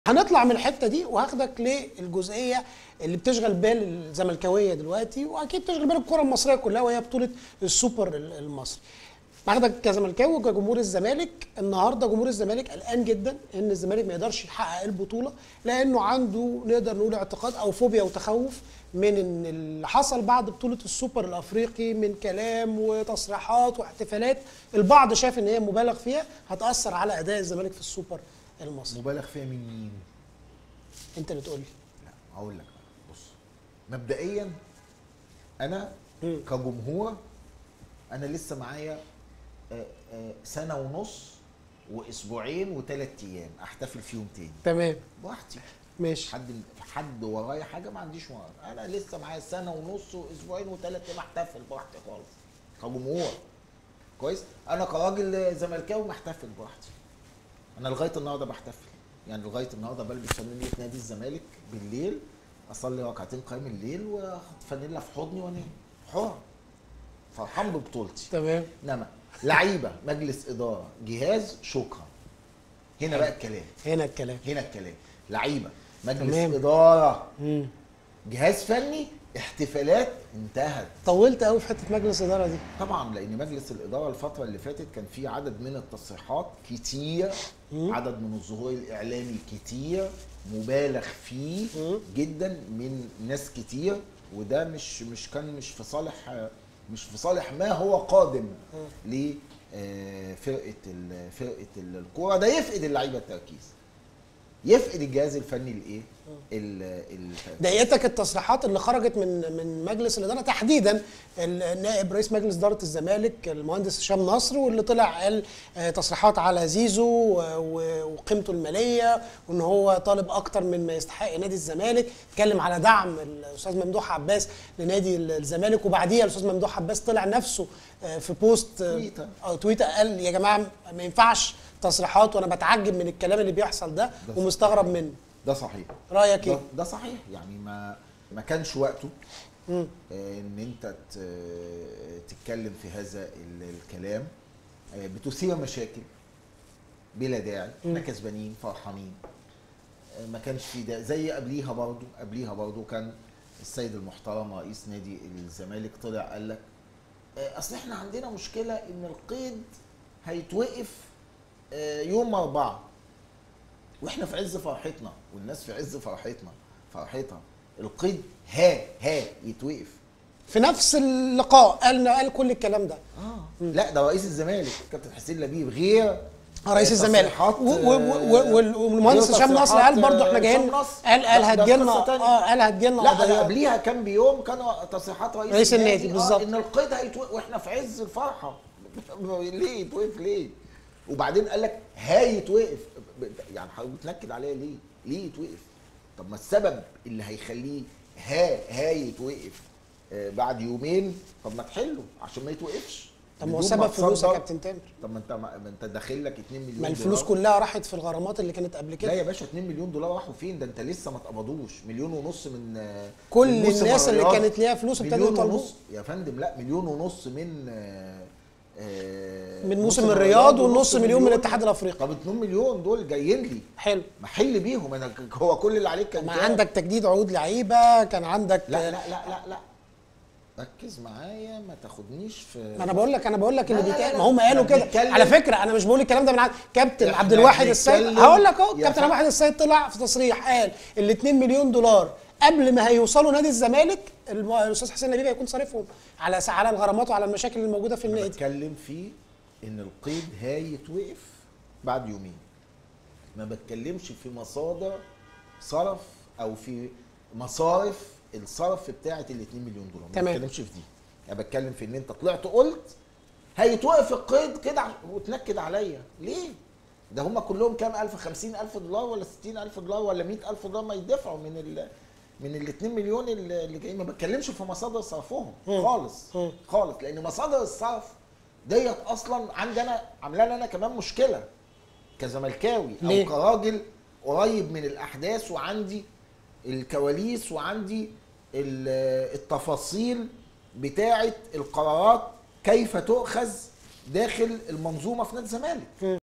هنطلع من الحته دي وهاخدك للجزئيه اللي بتشغل بال الزملكاويه دلوقتي واكيد بتشغل بال الكره المصريه كلها وهي بطوله السوبر المصري. باخدك كزملكاوي وكجمهور الزمالك النهارده جمهور الزمالك قلقان جدا ان الزمالك ما يقدرش يحقق البطوله لانه عنده نقدر نقول اعتقاد او فوبيا وتخوف من ان اللي حصل بعد بطوله السوبر الافريقي من كلام وتصريحات واحتفالات البعض شاف ان هي مبالغ فيها هتاثر على اداء الزمالك في السوبر المصري. مبالغ فيها من مين؟ انت اللي تقول لي. لا هقول لك بقى بص مبدئيا انا مم. كجمهور انا لسه معايا آه، آه، سنه ونص واسبوعين وثلاث ايام احتفل فيهم تاني تمام براحتي ماشي حد حد ورايا حاجه ما عنديش ورايا انا لسه معايا سنه ونص واسبوعين وثلاث ايام احتفل براحتي خالص كجمهور كويس انا كراجل زملكاوي محتفل براحتي انا لغايه النهارده بحتفل يعني لغايه النهارده بلبس فانيله نادي الزمالك بالليل اصلي ركعتين قيام الليل واخد فانيلا في حضني وانام حر فرحان ببطولتي تمام انما لعيبه مجلس اداره جهاز شكرا هنا بقى الكلام هنا الكلام هنا الكلام لعيبه مجلس تمام. اداره مم. جهاز فني احتفالات انتهت طولت قوي في حته مجلس الاداره دي طبعا لان مجلس الاداره الفتره اللي فاتت كان في عدد من التصريحات كتير عدد من الظهور الاعلامي كتير مبالغ فيه مم. جدا من ناس كتير وده مش مش كان مش في صالح مش في صالح ما هو قادم لفرقه فرقه الكوره ده يفقد اللعيبه التركيز يفقد الجهاز الفني الايه ال- التركيز ضايقتك التصريحات اللي خرجت من من مجلس الاداره تحديدا النائب رئيس مجلس اداره الزمالك المهندس هشام نصر واللي طلع قال آه، تصريحات على زيزو و- و- وقيمته الماليه وان هو طالب اكتر من ما يستحق نادي الزمالك اتكلم على دعم الاستاذ ممدوح عباس لنادي الزمالك وبعديها الاستاذ ممدوح عباس طلع نفسه آه، في بوست آه، تويتر. او تويتر قال يا جماعه ما ينفعش تصريحات وانا بتعجب من الكلام اللي بيحصل ده ده ومستغرب منه ده صحيح رايك ده, ايه؟ ده صحيح يعني ما ما كانش وقته مم. آه، ان انت ت- تتكلم في هذا ال- الكلام آه، بتثير مشاكل بلا داعي احنا كسبانين فرحانين آه، ما كانش في ده زي قبليها برضو قبليها برضو كان السيد المحترم رئيس نادي الزمالك طلع قال لك آه، اصل احنا عندنا مشكله ان القيد هيتوقف آه، يوم أربعة واحنا في عز فرحتنا والناس في عز فرحتنا فرحتها القيد ها ها يتوقف في نفس اللقاء قال قال كل الكلام ده اه لا ده رئيس الزمالك كابتن حسين لبيب غير آه، رئيس الزمالك تصريحات، و- و- و- وال- والمهندس غير هشام نصر قال تصريحات، برضه احنا آه، جايين هشام نصر. قال قال لا، ده هتجيلنا قصة تانية. اه قال هتجيلنا لا ده قضيه قبليها كام بيوم كان تصريحات رئيس, رئيس النادي، آه، بالظبط. ان القيد هيتوقف واحنا في عز الفرحه ليه يتوقف ليه؟ وبعدين قال لك ها يتوقف ب- ب- يعني حضرتك بتنكد عليا ليه؟ ليه يتوقف؟ طب ما السبب اللي هيخليه ها ها يتوقف آه، بعد يومين طب ما تحله عشان ما يتوقفش طب ما هو بدون سبب فلوس يا تصدر. كابتن تامر طب ما انت ما ما انت داخل لك 2 مليون ما الفلوس دولار. كلها راحت في الغرامات اللي كانت قبل لا كده يا باشا 2 مليون دولار راحوا فين ده انت لسه ما اتقبضوش مليون ونص من آه، كل من موسم الناس اللي الرياض. كانت ليها فلوس ابتدوا مليون يطالبوا. ونص يا فندم لا مليون ونص من آه، آه، من موسم الرياض والنص مليون من الاتحاد الافريقي طب 2 مليون دول جايين لي حلو محل بيهم انا ك- هو كل اللي عليك كان ما كام؟ عندك تجديد عقود لعيبه كان عندك لا لا لا لا لا ركز معايا ما تاخدنيش في ما انا بقول لك انا بقول لك اللي لا، لا، بيتقال لا، ما هم احنا قالوا كده بنتكلم- على فكره انا مش بقول الكلام ده من عند كابتن احنا عبد الواحد السيد بنتكلم- هقول لك اهو يا كابتن فندم. عبد الواحد السيد طلع في تصريح قال ال 2 مليون دولار قبل ما هيوصلوا نادي الزمالك الم- الاستاذ حسين لبيب هيكون صارفهم على على الغرامات وعلى المشاكل اللي موجوده في انا النادي بتكلم في ان القيد هيتوقف بعد يومين ما بتكلمش في مصادر صرف او في مصارف الصرف بتاعه ال 2 مليون دولار ما تمام. بتكلمش في دي انا بتكلم في ان انت طلعت قلت هيتوقف القيد كده ع- وتنكد عليا ليه ده هم كلهم كام الف 50 الف دولار ولا 60 الف دولار ولا 100 الف دولار ما يدفعوا من ال من ال 2 مليون اللي اللي جايين ما بتكلمش في مصادر صرفهم مم. خالص مم. خالص لان مصادر الصرف ديت اصلا عندي انا عامله لي انا كمان مشكله كزملكاوي او ليه؟ كراجل قريب من الاحداث وعندي الكواليس وعندي ال- التفاصيل بتاعه القرارات كيف تؤخذ داخل المنظومه في نادي الزمالك